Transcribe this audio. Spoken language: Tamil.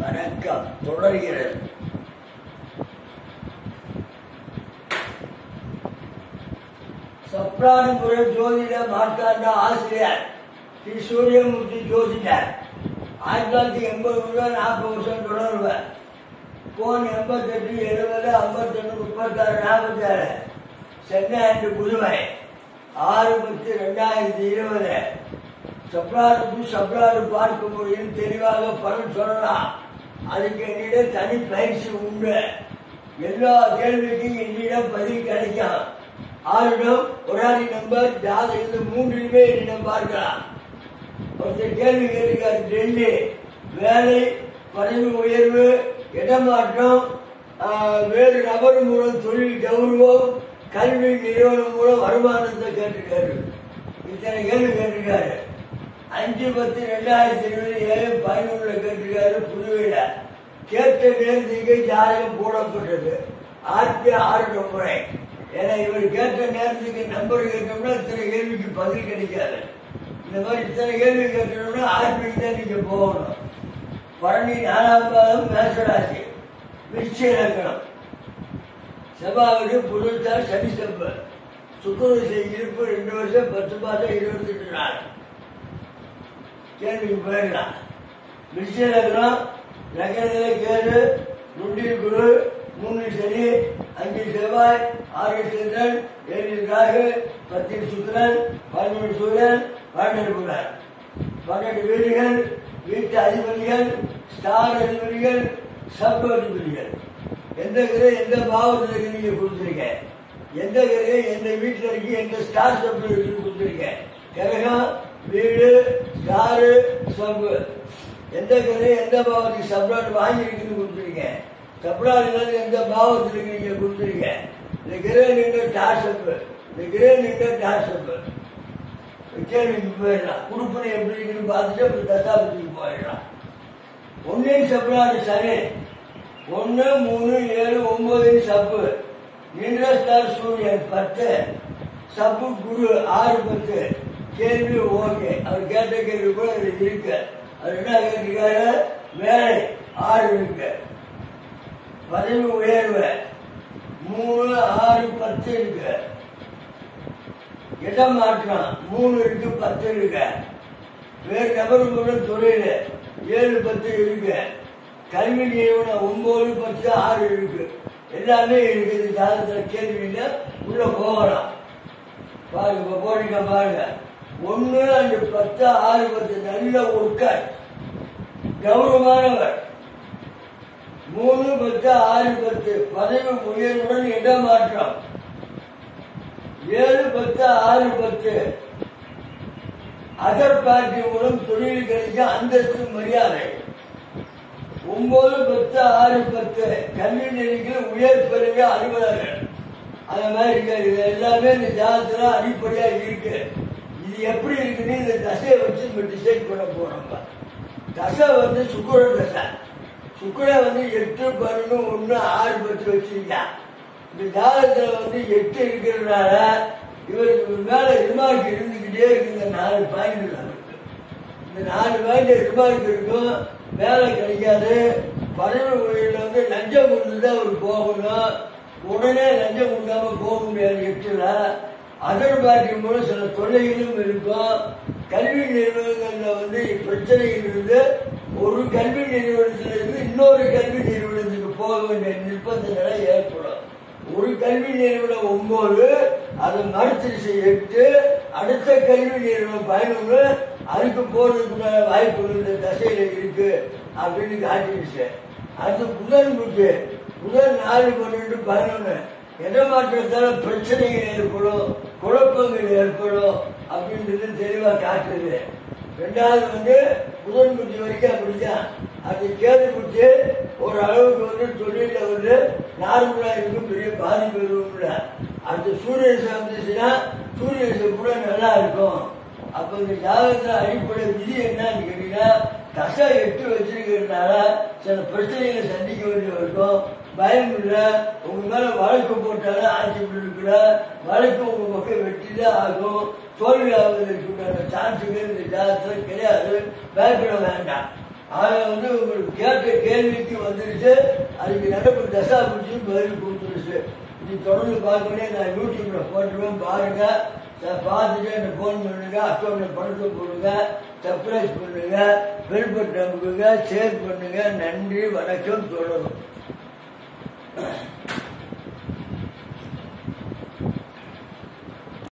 வணக்கம் தொடர்கிறது சப்ரானபுரம் ஜோதிட மார்த்தாண்ட ஆசிரியர் ஸ்ரீ சூரியமூர்த்தி ஜோதிடர் ஆயிரத்தி தொள்ளாயிரத்தி எண்பது முதல் நாற்பது வருஷம் தொடர்பு போன் எண்பத்தெட்டு எழுபது ஐம்பத்தொன்று முப்பத்தாறு நாற்பத்தாறு சென்னை அன்று புதுவை ஆறு பத்து ரெண்டாயிரத்தி இருபது சப்ராருக்கு சப்ராரு பார்க்கும் முறையில் தெளிவாக பலன் சொல்லலாம் அதுக்கு என்னிடம் தனி பயிற்சி உண்டு எல்லா கேள்விக்கும் என்னிடம் பதில் கிடைக்கும் ஆரிடம் ஒராடி நம்பர் ஜாதகத்தில் மூன்றிலுமே என்னிடம் பார்க்கலாம் ஒருத்தர் கேள்வி கேட்டிருக்காரு டெல்லி வேலை பதவி உயர்வு இடமாற்றம் ஆஹ், வேறு நபர் மூலம் தொழில் கௌரவம் கல்வி நிறுவனம் மூலம் வருமானத்தை கேட்டிருக்காரு இத்தனை கேள்வி கேட்டிருக்காரு அஞ்சு பத்து ரெண்டாயிரத்தி இருபது ஏழு பதினொன்றுல கேட்டிருக்காரு புதுவையில கேட்ட நேரத்துக்கு ஜாதகம் போடப்பட்டது ஆர்பி ஆறு முறை ஏன்னா இவர் கேட்ட நேரத்துக்கு நம்பர் கேட்டோம்னா இத்தனை கேள்விக்கு பதில் கிடைக்காது இந்த மாதிரி இத்தனை கேள்வி கேட்டோம்னா ஆர்பிக்கு தான் நீங்க போகணும் பழனி நாலாம் பாதம் மேசராசி விருட்ச இலக்கணம் செவ்வாவுக்கு புதுசார் சனி செப்பு சுக்கரவசை இருப்பு ரெண்டு வருஷம் பத்து மாதம் இருபத்தி எட்டு நாள் கேள்விக்கு போயிடலாம் விருட்ச இலக்கணம் லக்னத்தில் கேது நுண்டில் குரு மூணு சனி அஞ்சு செவ்வாய் ஆறு சந்திரன் ஏழு ராகு பத்தில் சுக்கிரன் பதினொன்று சூரியன் பன்னெண்டு புலன் பன்னெண்டு வீடுகள் வீட்டு அதிபதிகள் ஸ்டார் அதிபதிகள் சப் அதிபதிகள் எந்த கிரக எந்த பாவத்தில் இருக்கு நீங்க கொடுத்துருக்க எந்த கிரக எந்த வீட்டில் இருக்கு எந்த ஸ்டார் சப் இருக்கு கொடுத்துருக்க கிரகம் வீடு ஸ்டாரு சப்பு எந்த கிரக எந்த பாவத்துக்கு சப்ளாட் வாங்கியிருக்குன்னு கொடுத்துருக்க சப்ளாட் எந்த பாவத்தில் இருக்கு நீங்க கொடுத்துருக்க இந்த கிரக நின்ற டாசப்பு இந்த கிரக நின்ற டாசப்பு கேள்விக்கு போயிடலாம் குடுப்பனை எப்படி இருக்குன்னு பார்த்துட்டு அப்புறம் தசாபதிக்கு போயிடலாம் ஒன்னின் சப்ளாடு சனி ஒன்று மூணு ஏழு ஒன்பதின் சப்பு நின்ற ஸ்டார் சூரியன் பத்து சப்பு குரு ஆறு பத்து கேள்வி ஓகே அவர் கேட்ட கேள்வி கூட அதுல இருக்கு அது என்ன கேட்டிருக்காரு வேலை ஆறு இருக்கு பதவி உயர்வு மூணு ஆறு பத்து இருக்கு இடம் மாற்றம் மூணு இருக்கு பத்து இருக்கு வேறு நபர் மூலம் தொழில் ஏழு பத்து இருக்கு கல்வி நிறுவனம் ஒன்பது பத்து ஆறு இருக்கு எல்லாமே இருக்குது ஜாதகத்தில் கேள்வியில உள்ள போகலாம் பாருங்க இப்ப போறீங்க பாருங்க ஒண்ணு அஞ்சு பத்து ஆறு பத்து நல்ல ஒர்க்கர் கௌரவமானவர் மூணு பத்து ஆறு பத்து பதவி உயர்வுடன் இடமாற்றம் ஏழு பத்து ஆறு பத்து அதர் பார்ட்டி மூலம் தொழில் கிடைக்க அந்தஸ்து மரியாதை ஒன்பது பத்து ஆறு பத்து கல்வி நெறிகள் உயர் பிறகு அலுவலர்கள் அந்த மாதிரி இருக்கு இது எல்லாமே இந்த ஜாதத்துல அடிப்படையா இருக்கு இது எப்படி இருக்குன்னு இந்த தசையை வச்சு நம்ம டிசைட் பண்ண போறோம் தசை வந்து சுக்குர தசை சுக்குர வந்து எட்டு பன்னெண்டு ஒண்ணு ஆறு பத்து வச்சிருக்கா இந்த ஜாதகத்துல வந்து எட்டு இருக்கிறதுனால இவருக்கு இவர் மேல ரிமார்க் இருந்துகிட்டே இருக்கு இந்த நாலு பாயிண்ட் நமக்கு இந்த நாலு பாயிண்ட் ரிமார்க் இருக்கும் வேலை கிடைக்காது பதவி உயர்வுல வந்து லஞ்சம் கொடுத்து தான் அவர் போகணும் உடனே லஞ்சம் கொடுக்காம போக முடியாது எட்டுல அதர் பார்ட்டி மூலம் சில தொல்லைகளும் இருக்கும் கல்வி நிறுவனங்கள்ல வந்து பிரச்சனைகள் இருந்து ஒரு கல்வி நிறுவனத்திலிருந்து இன்னொரு கல்வி நிறுவனத்துக்கு போக வேண்டிய நிர்பந்த நிலை ஏற்படும் ஒரு கல்வி நிறுவனம் ஒன்பது அதை மறுத்திருச்சு எட்டு அடுத்த கல்வி நிறுவனம் பதினொன்று அதுக்கு போறதுக்குள்ள வாய்ப்புகள் இந்த தசையில இருக்கு அப்படின்னு காட்டிடுச்சு அது புதன் புக்கு புதன் நாலு பன்னெண்டு பதினொன்று இடமாற்றத்தால பிரச்சனைகள் ஏற்படும் குழப்பங்கள் ஏற்படும் அப்படின்றது தெளிவா காட்டுது ரெண்டாவது வந்து புதன் புத்தி வரைக்கும் அப்படிதான் அது கேது புத்தி ஒரு அளவுக்கு வந்து தொழில வந்து நார்மலா இருக்கும் பெரிய பாதிப்பு எதுவும் இல்லை அடுத்து சூரிய வந்துச்சுன்னா சூரிய கூட நல்லா இருக்கும் அப்ப இந்த ஜாதகத்துல அடிப்படை விதி என்னன்னு கேட்டீங்கன்னா தசை எட்டு வச்சிருக்கிறதுனால சில பிரச்சனைகளை சந்திக்க வேண்டிய இருக்கும் பயம் இல்லை உங்க மேல வழக்கு போட்டாலும் ஆட்சி இருக்கிற வழக்கு உங்க பக்கம் வெற்றி தான் ஆகும் தோல்வி ஆவதற்கு சான்ஸுகள் இந்த ஜாதகத்துல கிடையாது பயப்பட வேண்டாம் அதை வந்து உங்களுக்கு கேட்ட கேள்விக்கு வந்துருச்சு அதுக்கு நடப்பு தசா பிடிச்சி பதில் கொடுத்துருச்சு நீ தொடர்ந்து பார்க்கணும் நான் யூடியூப்ல போட்டுருவேன் பாருங்க ச- பார்த்துட்டு எனக்கு ஃபோன் பண்ணுங்க அக்கௌண்ட்ல பணத்தை போடுங்க சர்ப்ரைஸ் பண்ணுங்க பெல் பட்டன் அமுக்குங்க ஷேர் பண்ணுங்க நன்றி வணக்கம் தொடரும்